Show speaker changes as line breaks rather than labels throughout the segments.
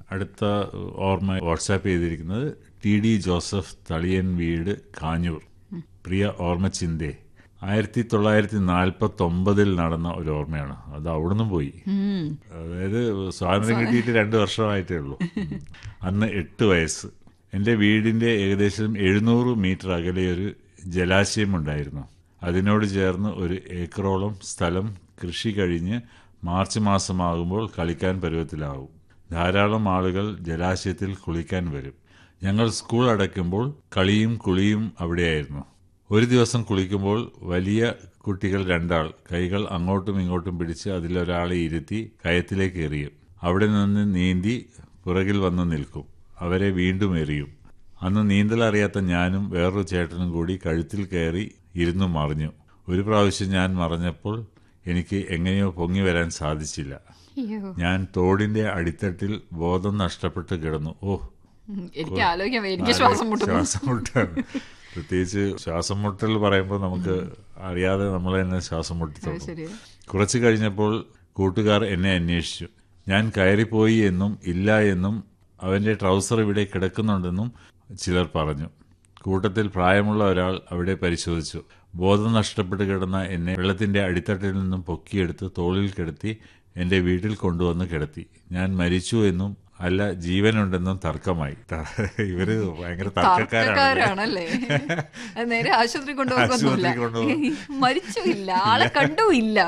അടുത്ത ഓർമ്മ വാട്സാപ്പ് ചെയ്തിരിക്കുന്നത് ടി ഡി ജോസഫ് തളിയൻ വീട് കാഞ്ഞൂർ പ്രിയ ഓർമ്മച്ചിന്തേ ആയിരത്തി തൊള്ളായിരത്തി നാൽപ്പത്തി ഒമ്പതിൽ നടന്ന ഒരു ഓർമ്മയാണ് അത് അവിടുന്ന് പോയി
ഉം.
അതായത് സ്വാതന്ത്ര്യം കിട്ടിയിട്ട് രണ്ട് വർഷമായിട്ടേ ഉള്ളൂ ഉം. അന്ന് എട്ട് വയസ്സ് എൻ്റെ വീടിൻ്റെ ഏകദേശം എഴുന്നൂറ് മീറ്റർ അകലെ ഒരു ജലാശയം ഉണ്ടായിരുന്നു അതിനോട് ചേർന്ന് ഒരു ഏക്കറോളം സ്ഥലം കൃഷി കഴിഞ്ഞ് മാർച്ച് മാസമാകുമ്പോൾ കളിക്കാൻ പരുവത്തിലാവും ധാരാളം ആളുകൾ ജലാശയത്തിൽ കുളിക്കാൻ വരും ഞങ്ങൾ സ്കൂൾ അടയ്ക്കുമ്പോൾ കളിയും കുളിയും അവിടെയായിരുന്നു ഒരു ദിവസം കുളിക്കുമ്പോൾ വലിയ കുട്ടികൾ രണ്ടാൾ കൈകൾ അങ്ങോട്ടും ഇങ്ങോട്ടും പിടിച്ച് അതിലൊരാളെ ഇരുത്തി കയത്തിലേക്ക് എറിയും അവിടെ നിന്ന് നീന്തി പുറകിൽ വന്ന് നിൽക്കും അവരെ വീണ്ടും എറിയും അന്ന് നീന്തൽ അറിയാത്ത ഞാനും വേറൊരു ചേട്ടനും കൂടി കഴുത്തിൽ കയറി ഇരുന്നു മറിഞ്ഞു ഒരു പ്രാവശ്യം ഞാൻ മറഞ്ഞപ്പോൾ എനിക്ക് എങ്ങനെയോ പൊങ്ങി വരാൻ സാധിച്ചില്ല
അയ്യോ
ഞാൻ തോടിന്റെ അടിത്തട്ടിൽ ബോധം നഷ്ടപ്പെട്ട് കിടന്നു ഓ
ഉം. എനിക്ക് ആലോചിക്കാൻ വയ്യ. എനിക്ക് ശ്വാസം മുട്ടുന്നു
ശ്വാസം മുട്ടാണ് പ്രത്യേകിച്ച് ശ്വാസം മുട്ടൽ പറയുമ്പോൾ നമുക്ക് അറിയാതെ നമ്മൾ തന്നെ ശ്വാസം മുട്ടി
അത്
തുടങ്ങും
ശരിയാ
കുറച്ച് കഴിഞ്ഞപ്പോൾ കൂട്ടുകാർ എന്നെ അന്വേഷിച്ചു ഞാൻ കയറിപ്പോയി എന്നും ഇല്ല എന്നും അവന്റെ ട്രൗസർ ഇവിടെ കിടക്കുന്നുണ്ടെന്നും ചിലർ പറഞ്ഞു കൂട്ടത്തിൽ പ്രായമുള്ള ഒരാൾ അവിടെ പരിശോധിച്ചു ബോധം നഷ്ടപ്പെട്ട് കിടന്ന എന്നെ വെള്ളത്തിന്റെ അടിത്തട്ടിൽ നിന്നും പൊക്കിയെടുത്ത് തോളിൽ കിടത്തി എന്റെ വീട്ടിൽ കൊണ്ടുവന്ന് കിടത്തി ഞാൻ മരിച്ചു എന്നും അല്ല ജീവനുണ്ടെന്നും തർക്കമായി ത- ഇവര് ഭയങ്കര തർക്കക്കാരാണ്
തർക്കക്കാരാണല്ലേ അത് നേരെ ആശുപത്രി കൊണ്ടുപോകൊന്നുമില്ല
ആശുപത്രി കൊണ്ടുപോകും.
മരിച്ചു ഇല്ല ആളെ കണ്ടുമില്ല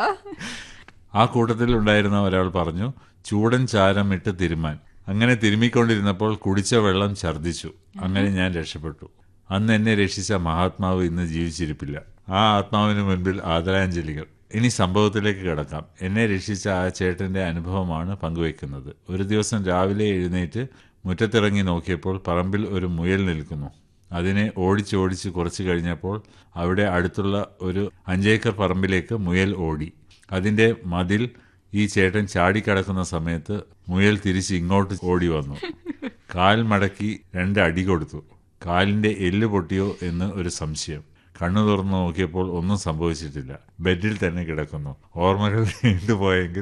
ആ കൂട്ടത്തിൽ ഉണ്ടായിരുന്ന ഒരാൾ പറഞ്ഞു ചൂടൻ ചാരം ഇട്ട് തിരുമാൻ അങ്ങനെ തിരുമ്മിക്കൊണ്ടിരുന്നപ്പോൾ കുടിച്ച വെള്ളം ഛർദ്ദിച്ചു അങ്ങനെ ഞാൻ രക്ഷപ്പെട്ടു അന്ന് എന്നെ രക്ഷിച്ച മഹാത്മാവ് ഇന്ന് ജീവിച്ചിരിപ്പില്ല ആ ആത്മാവിന് മുൻപിൽ ആദരാഞ്ജലികൾ ഇനി സംഭവത്തിലേക്ക് കിടക്കാം എന്നെ രക്ഷിച്ച ആ ചേട്ടന്റെ അനുഭവമാണ് പങ്കുവെക്കുന്നത് ഒരു ദിവസം രാവിലെ എഴുന്നേറ്റ് മുറ്റത്തിറങ്ങി നോക്കിയപ്പോൾ പറമ്പിൽ ഒരു മുയൽ നിൽക്കുന്നു അതിനെ ഓടിച്ചോടിച്ച് കുറച്ച് കഴിഞ്ഞപ്പോൾ അവിടെ അടുത്തുള്ള ഒരു അഞ്ചേക്കർ പറമ്പിലേക്ക് മുയൽ ഓടി അതിന്റെ മതിൽ ഈ ചേട്ടൻ ചാടിക്കടക്കുന്ന സമയത്ത് മുയൽ തിരിച്ച് ഇങ്ങോട്ട് ഓടി വന്നു കാൽ മടക്കി രണ്ട് അടി കൊടുത്തു കാലിന്റെ എല്ല് പൊട്ടിയോ എന്ന് ഒരു സംശയം കണ്ണു തുറന്നു നോക്കിയപ്പോൾ ഒന്നും സംഭവിച്ചിട്ടില്ല ബെഡിൽ തന്നെ കിടക്കുന്നു ഓർമ്മകൾ നീണ്ടുപോയെങ്കിൽ